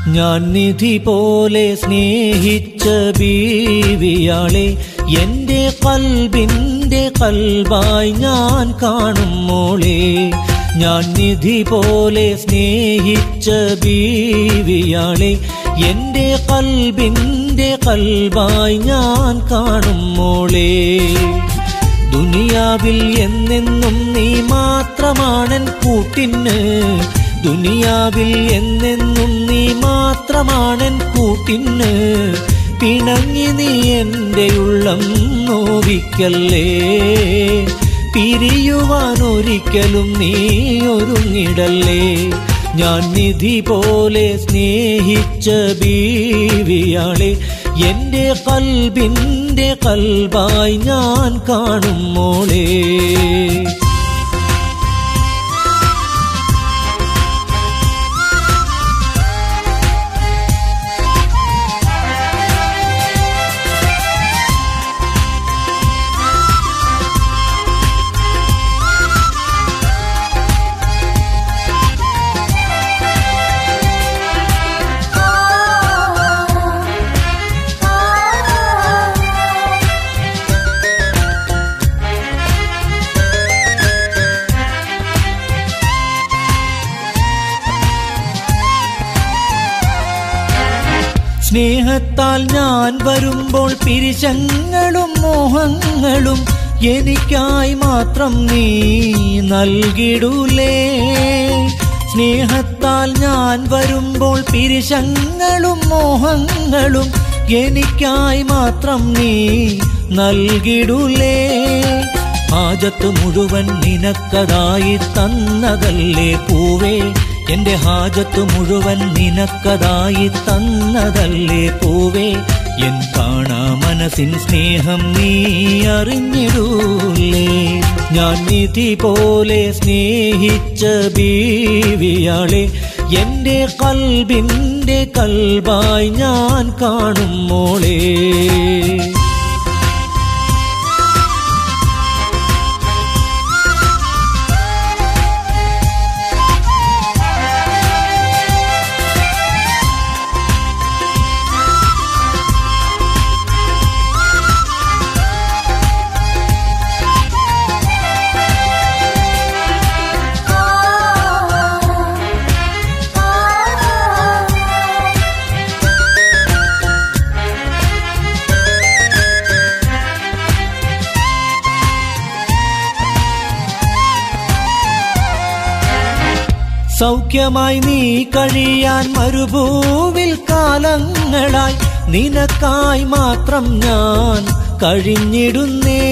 ഞാൻ നിധി പോലെ സ്നേഹിച്ച ബീവിയാളെ എന്റെ കൽബിന്റെ കൽബായി ഞാൻ കാണും മോളെ ഞാൻ നിധി പോലെ സ്നേഹിച്ച ബീവിയാളെ എന്റെ കൽബിന്റെ കൽബായി ഞാൻ കാണും മോളെ ദുനിയാവിൽ എന്നെന്നും നീ മാത്രമാണൻ കൂട്ടിന് ദുനിയാവിൽ എന്നെന്നും നീ മാത്രമാണൻ കൂട്ടിന് പിണങ്ങി നീ എൻ്റെ ഉള്ളം നോവിക്കല്ലേ പിരിയുവാൻ ഒരിക്കലും നീ ഒരുങ്ങിടല്ലേ ഞാൻ നിധി പോലെ സ്നേഹിച്ച ബീവിയാളെ എന്റെ കൽബിന്റെ കൽബായി ഞാൻ കാണും മോളേ സ്നേഹത്താൽ ഞാൻ വരുമ്പോൾ പിരിശങ്ങളും മോഹങ്ങളും എനിക്കായി മാത്രം നീ നൽകിടൂലേ സ്നേഹത്താൽ ഞാൻ വരുമ്പോൾ പിരിശങ്ങളും മോഹങ്ങളും എനിക്കായി മാത്രം നീ നൽകിടൂലേ ഹാജത്ത് മുഴുവൻ നിനക്കതായി തന്നതല്ലേ പൂവേ എന്റെ ഹാജത്ത് മുഴുവൻ നിനക്കതായി തന്നതല്ലേ പൂവേ എൻ കാണാ മനസ്സിൻ സ്നേഹം നീ അറിഞ്ഞിടൂലേ ഞാൻ നിധി പോലെ സ്നേഹിച്ച ബീവിയാളെ എന്റെ കൽബിന്റെ കൽബായി ഞാൻ കാണും മോളേ സൗഖ്യമായി നീ കഴിയാൻ മരുഭൂവിൽ കാലങ്ങളായി നിനക്കായി മാത്രം ഞാൻ കഴിഞ്ഞിടുന്നേ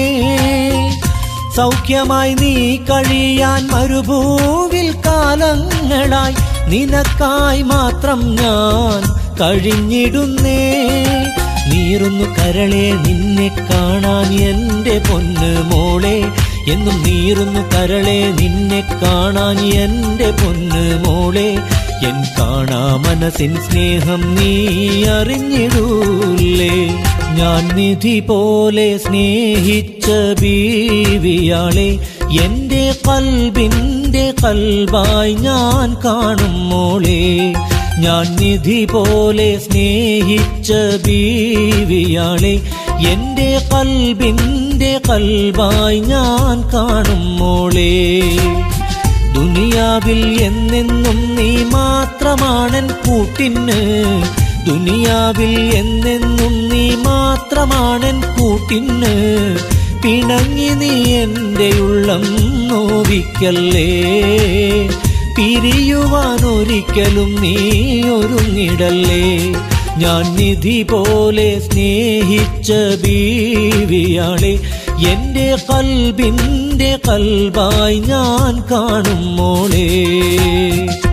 സൗഖ്യമായി നീ കഴിയാൻ മരുഭൂവിൽ കാലങ്ങളായി നിനക്കായി മാത്രം ഞാൻ കഴിഞ്ഞിടുന്നേ നീറുന്നു കരളെ നിന്നെ കാണാൻ എൻ്റെ പൊന്ന് മോളെ എന്നും നീറുന്നു കരളെ നിന്നെ കാണാൻ എൻ്റെ പൊന്ന് മോളെ എൻ കാണാ മനസ്സിൻ സ്നേഹം നീ അറിഞ്ഞിടൂലേ ഞാൻ നിധി പോലെ സ്നേഹിച്ച ബീവിയാളെ എന്റെ കൽബിന്റെ കൽബായി ഞാൻ കാണും മോളെ ഞാൻ നിധി പോലെ സ്നേഹിച്ച ബീവിയാളെ എന്റെ കൽബിന്റെ കൽബായി ഞാൻ കാണും മോളെ ദുനിയാവിൽ എന്നെന്നും നീ മാത്രമാണൻ കൂട്ടിന് ദുനിയാവിൽ എന്നെന്നും നീ മാത്രമാണൻ കൂട്ടിന് പിണങ്ങി നീ എൻ്റെ ഉള്ളം നോവിക്കല്ലേ പിരിയുവാൻ ഒരിക്കലും നീ ഒരുങ്ങിടല്ലേ ഞാൻ നിധി പോലെ സ്നേഹിച്ച ബീവിയാളെ എന്റെ കൽബിന്റെ കൽബായി ഞാൻ കാണും മോളേ